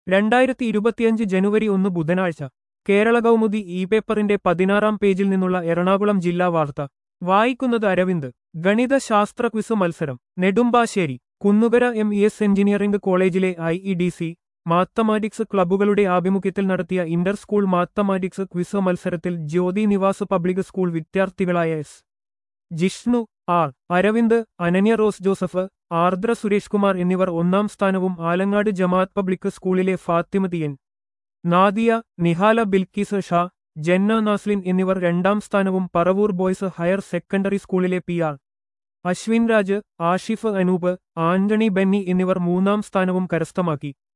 രണ്ടായിരത്തി ഇരുപത്തിയഞ്ച് ജനുവരി ഒന്ന് ബുധനാഴ്ച കേരള കൗമുദി ഇ പേപ്പറിന്റെ പതിനാറാം പേജിൽ നിന്നുള്ള എറണാകുളം ജില്ലാ വാർത്ത വായിക്കുന്നത് അരവിന്ദ് ഗണിത ശാസ്ത്ര ക്വിസ് മത്സരം Nedumbassery Kunnukara M E S engineering കോളേജിലെ I E D C mathematics ക്ലബ്ബുകളുടെ ആഭിമുഖ്യത്തിൽ നടത്തിയ ഇന്റർ സ്കൂൾ മാത്തമാറ്റിക്സ് ക്വിസ് മത്സരത്തിൽ ജ്യോതി നിവാസ് പബ്ലിക് സ്കൂൾ വിദ്യാർത്ഥികളായ S Jishnu R Aravind Ananya Rose Joseph Ardra Suresh Kumar എന്നിവർ ഒന്നാം സ്ഥാനവും ആലങ്ങാട് ജമാഅത്ത് പബ്ലിക് സ്കൂളിലെ ഫാത്തിമതി എൻ നാദിയ നിഹാല ബിൽക്കിസ് ഷാ ജന്ന നാസ്ലിൻ എന്നിവർ രണ്ടാം സ്ഥാനവും പറവൂർ ബോയ്സ് ഹയർ സെക്കൻഡറി സ്കൂളിലെ P R Ashwin Raj Ashif Anoop Antony Benny എന്നിവർ മൂന്നാം സ്ഥാനവും കരസ്ഥമാക്കി